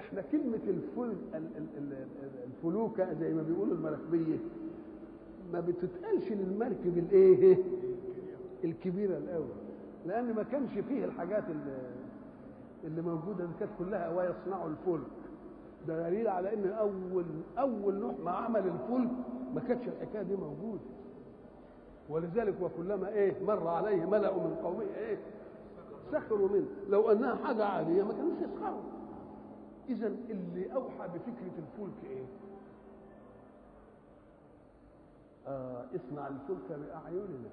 احنا كلمة الفل ال- ال- ال- الفلوكة زي ما بيقولوا المراكبية ما بتتقالش للمركب الايه الكبيرة الأول لأن ما كانش فيه الحاجات اللي, اللي موجودة دي كانت كلها أوايا يصنعوا الفلك ده دليل على ان اول اول نوح ما عمل الفلك ما كانتش الحكايه دي موجوده ولذلك وكلما ايه مر عليه ملأ من قومه ايه سخروا منه لو انها حاجه عاديه ما كانوش يسخروا اذا اللي اوحى بفكره الفلك ايه آه اصنع الفلك باعيننا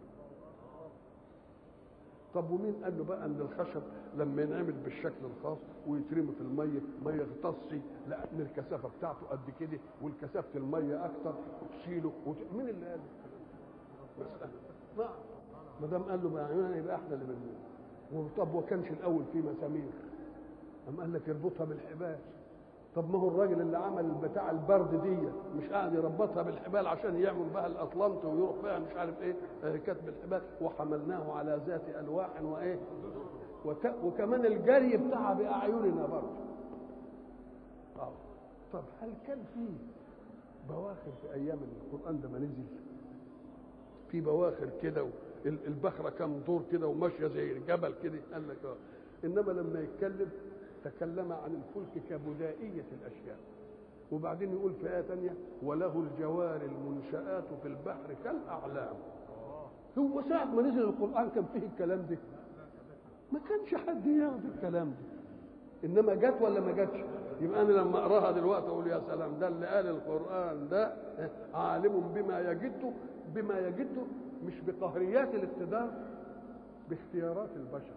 طب ومين قال له بقى ان الخشب لما ينعمل بالشكل الخاص ويترمي في الميه ما يغطسش لان الكثافه بتاعته قد كده والكثافه الميه اكتر وتشيله وت... مين اللي قال مسألة نعم ما دام قال له باعيننا يبقى احنا اللي بنقول طب وكانش الاول في مسامير أم قال لك اربطها بالحبال طب ما هو الراجل اللي عمل بتاع البرد دي مش قاعد يربطها بالحبال عشان يعمل بها الاطلنط ويروح بها مش عارف ايه آه، كتب الحبال وحملناه على ذات الواح وايه وك وكمان الجري بتاعها باعيننا برضه آه. طب هل كان في بواخر في ايام القران ده ما نزل في بواخر كده ال- البخره كام دور كده وماشيه زي الجبل كده قال لك اه انما لما يتكلم تكلم عن الفلك كبدائيه الاشياء وبعدين يقول في ايه ثانيه وله الجوار المنشآت في البحر كالاعلام هو ساعة ما نزل القرآن كان فيه الكلام ده ما كانش حد ياخد الكلام ده انما جت ولا ما جاتش يبقى انا لما اقراها دلوقتي اقول يا سلام ده اللي قال القران ده عالم بما يجده بما يجده مش بقهريات الاقتدار باختيارات البشر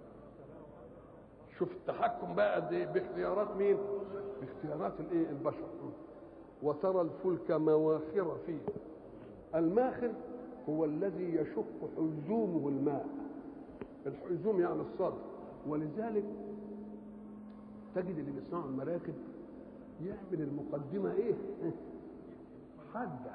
شوف التحكم بقى قد ايه باختيارات مين باختيارات الايه البشر وترى الفلك مواخر فيه الماخر هو الذي يشق حزومه الماء الحزوم يعني الصدر ولذلك تجد اللي بيصنعوا المراكب يعمل المقدمة ايه حادة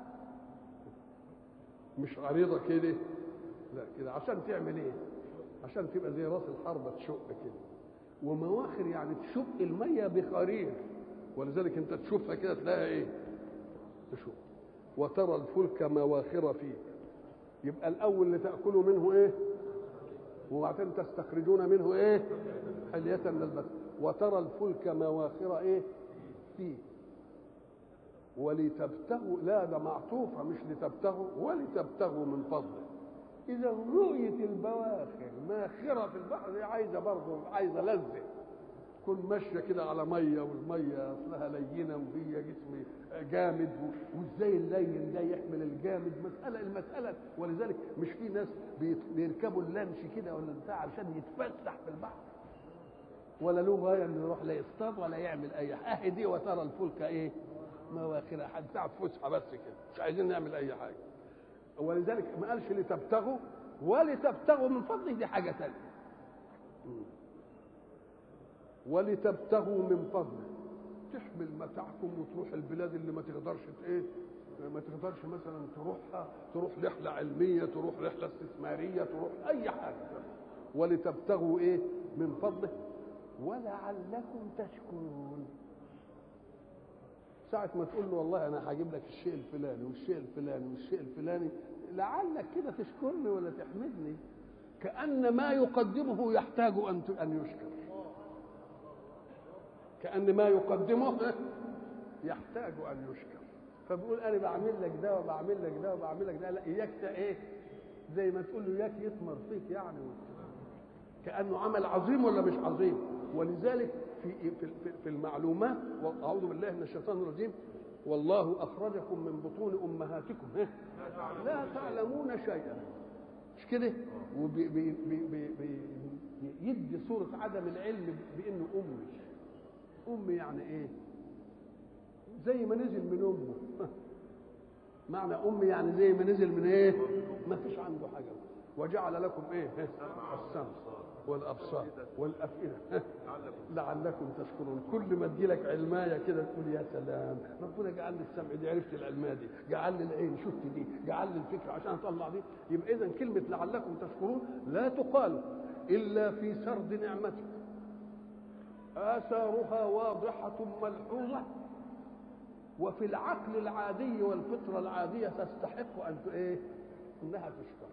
مش عريضة كده لا كده عشان تعمل ايه عشان تبقى زي راس الحربة تشق كده ومواخر يعني تشق المية بخرير ولذلك انت تشوفها كده تلاقيها ايه تشق وترى الفلك مواخر فيه يبقى الاول اللي تاكلوا منه ايه وبعدين تستخرجون منه ايه حلية للبس وترى الفلك مواخر ايه فيه ولتبتغوا لا ده معطوفة مش لتبتغوا ولتبتغوا من فضله إذا رؤية البواخر ماخرة في البحر دي عايزة برضه عايزة لذة تكون ماشية كده على مية والمية أصلها لينة وهي جسم جامد و- وإزاي اللين ده يحمل الجامد مسألة المسألة ولذلك مش في ناس بيت- بيركبوا اللانش كده ولا بتاع عشان يتفسح في البحر ولا له غايه انه يروح لا يصطاد ولا يعمل اي حاجه اهي دي وترى الفلك ايه مواخر حد بتاعت فسحه بس كده مش عايزين نعمل اي حاجه ولذلك ما قالش لتبتغوا ولتبتغوا من فضله دي حاجه ثانيه ولتبتغوا من فضله تحمل متاعكم وتروح البلاد اللي ما تقدرش ت- ايه ما تقدرش مثلا تروحها تروح رحله علميه تروح رحله استثماريه تروح اي حاجه ولتبتغوا ايه من فضله ولعلكم تشكرون ساعة ما تقول له والله أنا هجيب لك الشيء الفلاني والشيء الفلاني والشيء الفلاني لعلك كده تشكرني ولا تحمدني كأن ما يقدمه يحتاج أن أن يشكر كأن ما يقدمه يحتاج أن يشكر فبيقول أنا بعمل لك ده وبعمل لك ده وبعمل لك ده لا إياك ت- إيه زي ما تقول له إياك يثمر فيك يعني كأنه عمل عظيم ولا مش عظيم ولذلك في في في- في المعلومات واعوذ بالله من الشيطان الرجيم والله اخرجكم من بطون امهاتكم ها؟ لا تعلمون شيئا مش كده ويدي صورة عدم العلم بانه امي امي يعني ايه زي ما نزل من امه معنى امي يعني زي ما نزل من ايه ما فيش عنده حاجه وجعل لكم ايه السمع والابصار والافئده لعلكم تشكرون كل ما تجيلك علمايه كده تقول يا سلام ربنا جعل لي السمع دي عرفت العلمايه دي جعل لي العين شفت دي جعل لي الفكره عشان اطلع دي يبقى اذا كلمه لعلكم تشكرون لا تقال الا في سرد نعمته آثارها واضحة ملحوظة وفي العقل العادي والفطرة العادية تستحق أن إيه؟ إنها تشكر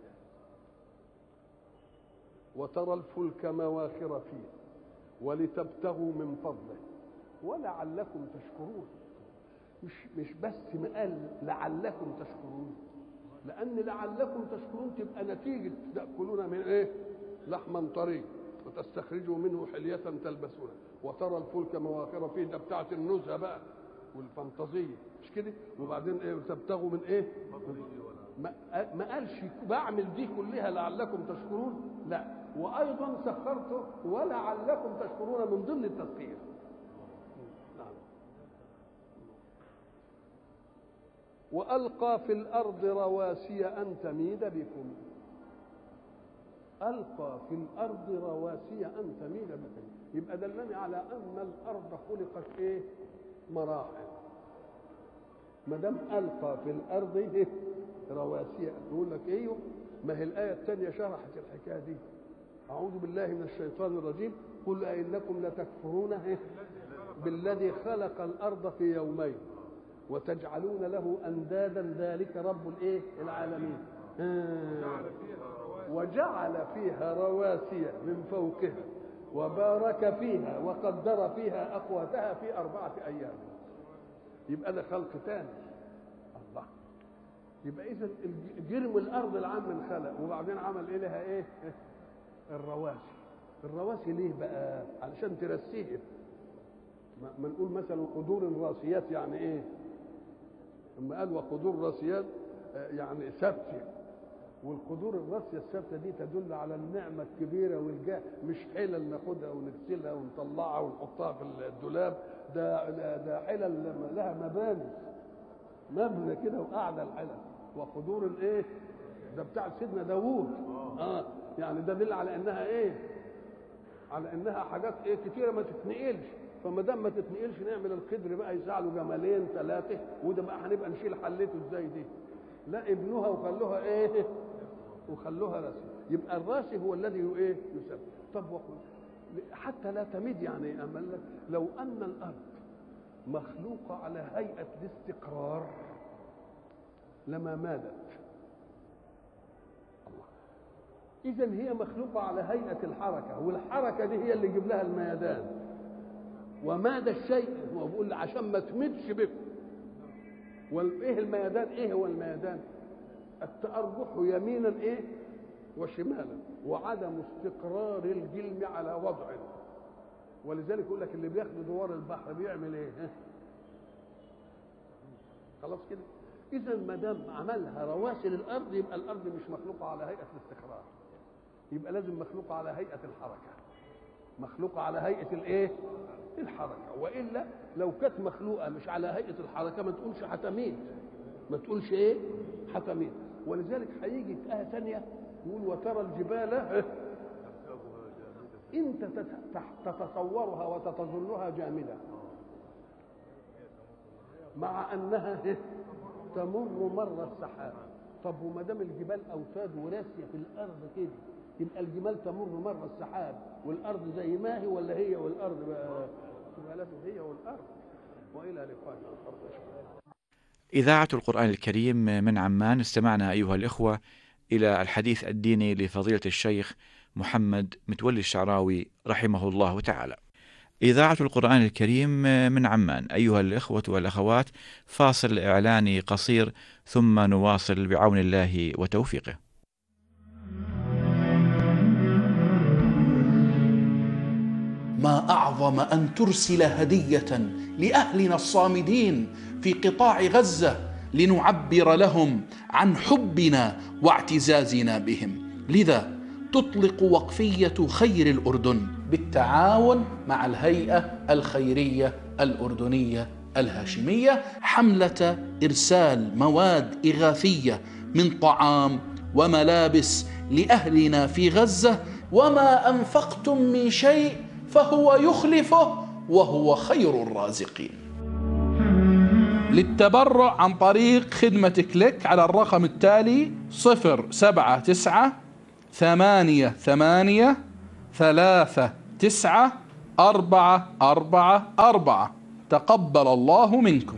وترى الفلك مواخر فيه ولتبتغوا من فضله ولعلكم تشكرون مش مش بس ما قال لعلكم تشكرون لأن لعلكم تشكرون تبقى نتيجة تأكلون من إيه؟ لحما طري وتستخرجوا منه حلية تلبسونها وترى الفلك مواخر فيه ده بتاعت النزهة بقى والفانتازية مش كده وبعدين ايه وتبتغوا من ايه ما, ما قالش بعمل دي كلها لعلكم تشكرون لا وايضا سخرته ولعلكم تشكرون من ضمن التسخير نعم. والقى في الارض رواسي ان تميد بكم القى في الارض رواسي ان تميد بكم يبقى دلني على ان الارض خلقت ايه مراحل ما دام القى في الارض إيه؟ رواسي يقول لك ايوه ما هي الايه الثانيه شرحت الحكايه دي اعوذ بالله من الشيطان الرجيم قل ائنكم لتكفرون إيه؟ بالذي خلق الارض في يومين وتجعلون له اندادا ذلك رب الايه العالمين آه. وجعل فيها رواسي من فوقها وبارك فيها وقدر فيها أقواتها في أربعة أيام يبقى ده خلق تاني الله يبقى إذا جرم الأرض العام من خلق وبعدين عمل إيه لها إيه؟ الرواسي الرواسي ليه بقى؟ علشان ترسيه ما نقول مثلا قدور الراسيات يعني إيه؟ لما قال وقدور راسيات يعني ثابته والقدور الراسية الثابتة دي تدل على النعمة الكبيرة والجاه مش حلل ناخدها ونغسلها ونطلعها ونحطها في الدولاب ده ده, ده حلل لها مباني مبنى كده وقاعدة الحلل وقدور الايه؟ ده بتاع سيدنا داوود اه يعني ده دل على انها ايه؟ على انها حاجات ايه كتيرة ما تتنقلش فما دام ما تتنقلش نعمل القدر بقى يسع له جمالين ثلاثة وده بقى هنبقى نشيل حلته ازاي دي؟ لا ابنوها وخلوها ايه؟ وخلوها راسي يبقى الراسي هو الذي ايه يسبب طب وقل حتى لا تميد يعني امل لك لو ان الارض مخلوقه على هيئه الاستقرار لما مادت الله اذا هي مخلوقه على هيئه الحركه والحركه دي هي اللي يجيب لها الميدان وماد الشيء هو بيقول عشان ما تمدش بكم وايه الميدان ايه هو الميدان التأرجح يمينا ايه وشمالا وعدم استقرار الجلم على وضعه ولذلك يقول لك اللي بياخد دوار البحر بيعمل ايه ها؟ خلاص كده اذا ما دام عملها رواسي للارض يبقى الارض مش مخلوقه على هيئه الاستقرار يبقى لازم مخلوقه على هيئه الحركه مخلوقه على هيئه الايه الحركه والا لو كانت مخلوقه مش على هيئه الحركه ما تقولش هتميت ما تقولش ايه هتميت ولذلك هيجي في آية ثانية يقول وترى الجبال أنت تتصورها وتتظنها جامدة مع أنها تمر مر السحاب طب وما دام الجبال أوتاد وراسية في الأرض كده يبقى الجبال تمر مر السحاب والأرض زي ما هي ولا هي والأرض بقى يبقى لازم هي والأرض وإلى لقاء آخر إذاعة القرآن الكريم من عمان استمعنا أيها الإخوة إلى الحديث الديني لفضيلة الشيخ محمد متولي الشعراوي رحمه الله تعالى. إذاعة القرآن الكريم من عمان أيها الإخوة والأخوات فاصل إعلاني قصير ثم نواصل بعون الله وتوفيقه. ما أعظم أن ترسل هدية لأهلنا الصامدين في قطاع غزة لنعبر لهم عن حبنا واعتزازنا بهم لذا تطلق وقفية خير الأردن بالتعاون مع الهيئة الخيرية الأردنية الهاشمية حملة إرسال مواد إغاثية من طعام وملابس لأهلنا في غزة وما أنفقتم من شيء فهو يخلفه وهو خير الرازقين للتبرع عن طريق خدمة كليك على الرقم التالي صفر سبعة تسعة ثمانية ثمانية ثلاثة تسعة أربعة أربعة أربعة تقبل الله منكم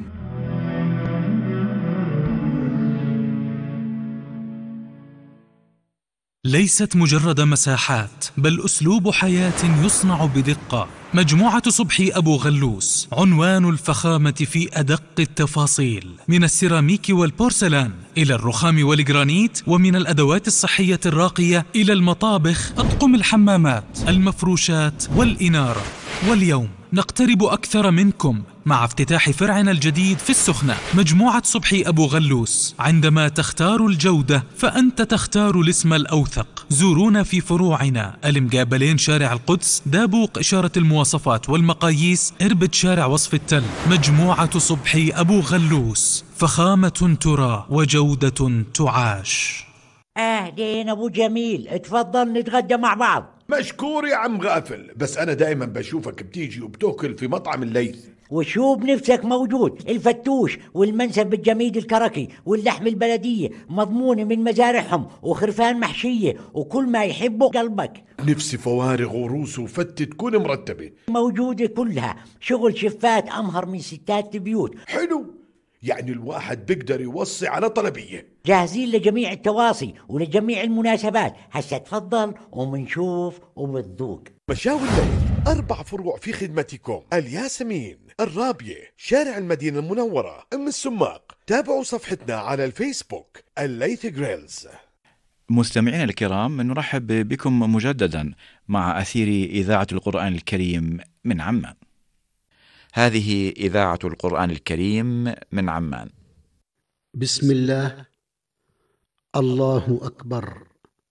ليست مجرد مساحات بل اسلوب حياه يصنع بدقه مجموعه صبحي ابو غلوس عنوان الفخامه في ادق التفاصيل من السيراميك والبورسلان الى الرخام والجرانيت ومن الادوات الصحيه الراقيه الى المطابخ اطقم الحمامات المفروشات والاناره واليوم نقترب أكثر منكم مع افتتاح فرعنا الجديد في السخنة مجموعة صبحي أبو غلوس عندما تختار الجودة فأنت تختار الاسم الأوثق زورونا في فروعنا المقابلين شارع القدس دابوق إشارة المواصفات والمقاييس إربد شارع وصف التل مجموعة صبحي أبو غلوس فخامة ترى وجودة تعاش اهلين ابو جميل اتفضل نتغدى مع بعض مشكور يا عم غافل بس انا دائما بشوفك بتيجي وبتاكل في مطعم الليث وشو بنفسك موجود الفتوش والمنسف الجميد الكركي واللحم البلدية مضمونة من مزارعهم وخرفان محشية وكل ما يحبه قلبك نفسي فوارغ وروس وفتة تكون مرتبة موجودة كلها شغل شفات أمهر من ستات البيوت حلو يعني الواحد بيقدر يوصي على طلبية جاهزين لجميع التواصي ولجميع المناسبات هسا تفضل ومنشوف وبتذوق مشاوي الليل أربع فروع في خدمتكم الياسمين الرابية شارع المدينة المنورة أم السماق تابعوا صفحتنا على الفيسبوك الليث جريلز مستمعينا الكرام نرحب بكم مجددا مع أثير إذاعة القرآن الكريم من عمان هذه إذاعة القرآن الكريم من عمان بسم الله الله اكبر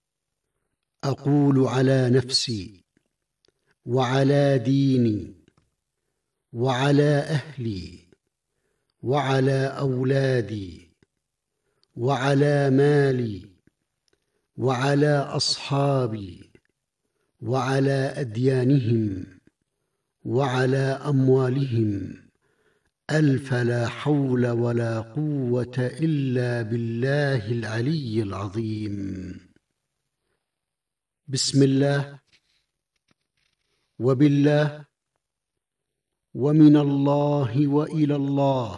اقول على نفسي وعلى ديني وعلى اهلي وعلى اولادي وعلى مالي وعلى اصحابي وعلى اديانهم وعلى اموالهم الف لا حول ولا قوه الا بالله العلي العظيم بسم الله وبالله ومن الله والى الله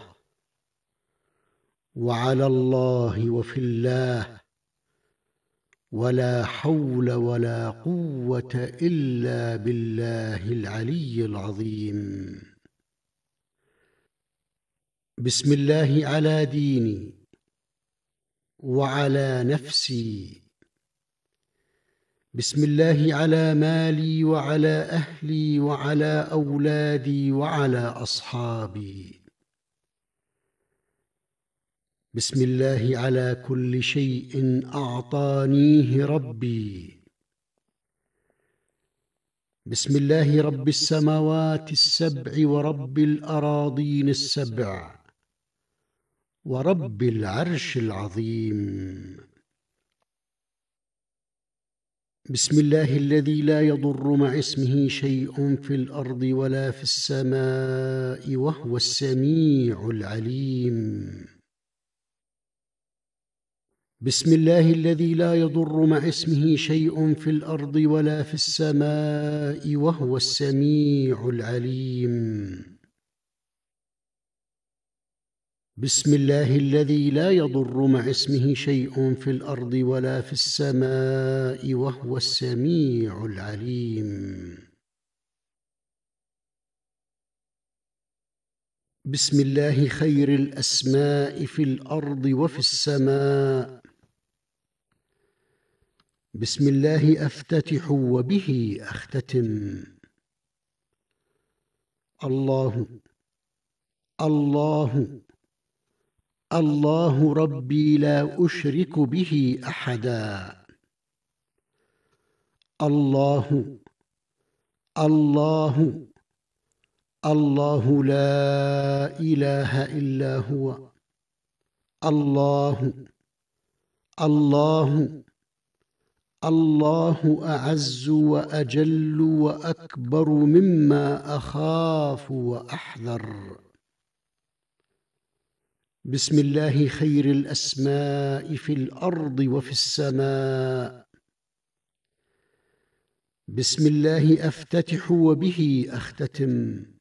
وعلى الله وفي الله ولا حول ولا قوه الا بالله العلي العظيم بسم الله على ديني وعلى نفسي بسم الله على مالي وعلى اهلي وعلى اولادي وعلى اصحابي بسم الله على كل شيء اعطانيه ربي بسم الله رب السماوات السبع ورب الاراضين السبع ورب العرش العظيم بسم الله الذي لا يضر مع اسمه شيء في الارض ولا في السماء وهو السميع العليم بسم الله الذي لا يضر مع اسمه شيء في الارض ولا في السماء وهو السميع العليم بسم الله الذي لا يضر مع اسمه شيء في الارض ولا في السماء وهو السميع العليم بسم الله خير الاسماء في الارض وفي السماء بسم الله افتتح وبه اختتم الله الله الله ربي لا اشرك به احدا الله الله الله لا اله الا هو الله الله الله اعز واجل واكبر مما اخاف واحذر بسم الله خير الاسماء في الارض وفي السماء بسم الله افتتح وبه اختتم